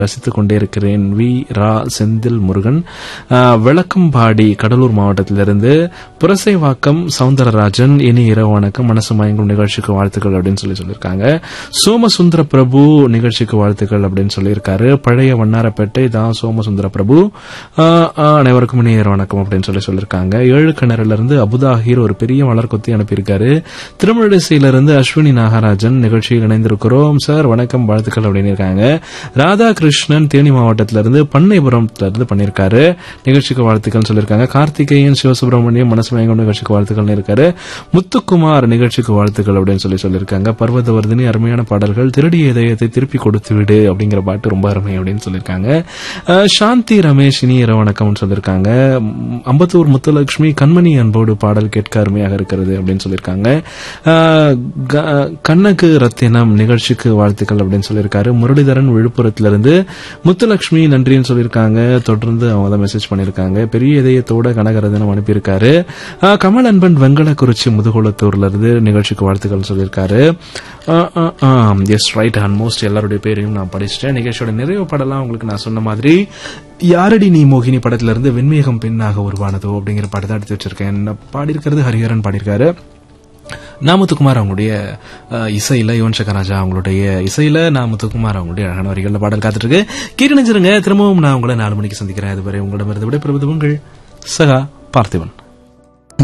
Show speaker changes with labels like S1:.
S1: ரசித்துக் கொண்டே இருக்கிறேன் வி ரா செந்தில் முருகன் ஆஹ், விளக்கம்பாடி கடலூர் மாவட்டத்திலிருந்து புரசைவாக்கம் சவுந்தரராஜன் இனி இரவு வணக்கம் மனசு மயங்கும் நிகழ்ச்சிக்கு வாழ்த்துக்கள் அப்படின்னு சொல்லி சொல்லியிருக்காங்க சோமசுந்தர பிரபு நிகழ்ச்சிக்கு வாழ்த்துக்கள் அப்படின்னு சொல்லியிருக்காரு பழைய வண்ணாரப்பேட்டை தான் சோமசுந்தர பிரபு ஆஹ், ஆஹ், அனைவருக்கும் இனி இரவு வணக்கம் அப்படின்னு சொல்லி சொல்லியிருக்காங்க ஏழு கிணறுல இருந்து அபுதாஹிர் ஒரு பெரிய மலர் கொத்தி அனுப்பியிருக்காரு திருமழிசையிலிருந்து அஸ்வினி நாகராஜன் நிகழ்ச்சியில் இணைந்திருக்கிறோம் சார் வணக்கம் வாழ்த்துக்கள் அப்படின்னு இருக்காங்க ராதாகிருஷ்ணன் தேனி மாவட்டத்திலிருந்து பண்ணைபுரத்துல இருந்து பண்ணியிருக்காரு நிகழ்ச்சிக்கு வாழ்த்துக்கள் சொல்லியிருக்காங்க கார்த்திகேயன் சிவசுப்பிரமணியம் மனசு மயங்கம் நிகழ்ச்சிக்கு வாழ்த்துக்கள் இருக்காரு முத்துக்குமார் நிகழ்ச்சிக்கு வாழ்த்துக்கள் அப்படின்னு சொல்லி சொல்லியிருக்காங்க பர்வதவர்தினி அருமையான பாடல்கள் திருடிய இதயத்தை திருப்பி கொடுத்து விடு அப்படிங்கிற பாட்டு ரொம்ப அருமை அப்படின்னு சொல்லியிருக்காங்க அஹ், சாந்தி ரமேஷ் இனி இரவு வணக்கம்னு சொல்லியிருக்காங்க ம், அம்பத்தூர் முத்துலட்சுமி கண்மணி அன்போடு பாடல் கேட்க அருமையாக இருக்கிறது அப்படின்னு சொல்லியிருக்காங்க அஹ், க- கண்ணகு ரத்தினம் நிகழ்ச்சிக்கு வாழ்த்துக்கள் அப்படின்னு சொல்லியிருக்காரு முரளிதரன் விழுப்புரத்திலிருந்து முத்துலட்சுமி நன்றின்னு சொல்லியிருக்காங்க தொடர்ந்து அவங்க தான் மெசேஜ் பண்ணியிருக்காங்க பெரிய இதயத்தோட கனகரதனம் அனுப்பியிருக்காரு அஹ், கமல் அன்பன் வெங்கலக்குறிச்சி முதுகுளத்தூர்ல இருந்து நிகழ்ச்சிக்கு வாழ்த்துக்கள் சொல்லியிருக்காரு எஸ் ரைட் ஆல்மோஸ்ட் எல்லாருடைய பேரையும் நான் படிச்சிட்டேன் நிகழ்ச்சியோட நிறைவு படலாம் உங்களுக்கு நான் சொன்ன மாதிரி யாரடி நீ மோகினி படத்துல இருந்து வெண்மேகம் பெண்ணாக உருவானதோ அப்படிங்கிற படத்தை எடுத்து வச்சிருக்கேன் பாடியிருக்கிறது ஹரிஹரன் பாடியிருக்காரு நாமுத்துக்குமார் அவங்களுடைய அஹ், இசையில யுவன் சங்கர் ராஜா அவங்களுடைய இசையில நாமுத்துக்குமார் அவங்களுடைய அழகான வரிகள்ல பாடல் காத்துட்டு இருக்கு கேட்டு நினைச்சிருங்க திரும்பவும் நான் உங்களை நாலு மணிக்கு சந்திக்கிறேன் அதுவரை உங்களிடமிருந்து விடைபெறுவது உங்கள் சகா பார்த்திபன்